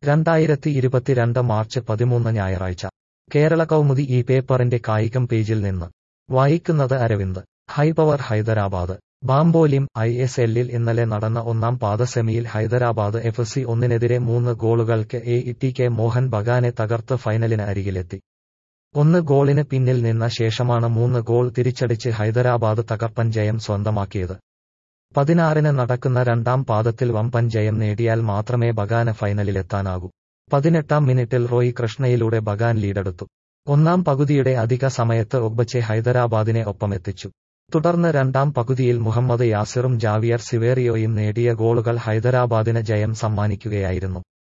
രണ്ടായിരത്തി ഇരുപത്തിരണ്ട് മാർച്ച് പതിമൂന്ന് ഞായറാഴ്ച കേരള കൗമുദി ഈ പേപ്പറിന്റെ കായികം പേജിൽ നിന്ന് വായിക്കുന്നത് അരവിന്ദ് ഹൈപവർ ഹൈദരാബാദ് ബാംബോലിം ഐ എസ് എല്ലിൽ ഇന്നലെ നടന്ന ഒന്നാം പാദ സെമിയിൽ ഹൈദരാബാദ് എഫ് സി ഒന്നിനെതിരെ മൂന്ന് ഗോളുകൾക്ക് എ ടി കെ മോഹൻ ബഗാനെ തകർത്ത് ഫൈനലിന് അരികിലെത്തി ഒന്ന് ഗോളിന് പിന്നിൽ നിന്ന ശേഷമാണ് മൂന്ന് ഗോൾ തിരിച്ചടിച്ച് ഹൈദരാബാദ് തകർപ്പൻ ജയം സ്വന്തമാക്കിയത് പതിനാറിന് നടക്കുന്ന രണ്ടാം പാദത്തിൽ വമ്പൻ ജയം നേടിയാൽ മാത്രമേ ബഗാന് ഫൈനലിലെത്താനാകൂ പതിനെട്ടാം മിനിറ്റിൽ റോയ് കൃഷ്ണയിലൂടെ ബഗാൻ ലീഡെടുത്തു ഒന്നാം പകുതിയുടെ അധിക സമയത്ത് ഒബ്ബച്ചെ ഹൈദരാബാദിനെ ഒപ്പമെത്തിച്ചു തുടർന്ന് രണ്ടാം പകുതിയിൽ മുഹമ്മദ് യാസിറും ജാവിയർ സിവേറിയോയും നേടിയ ഗോളുകൾ ഹൈദരാബാദിന് ജയം സമ്മാനിക്കുകയായിരുന്നു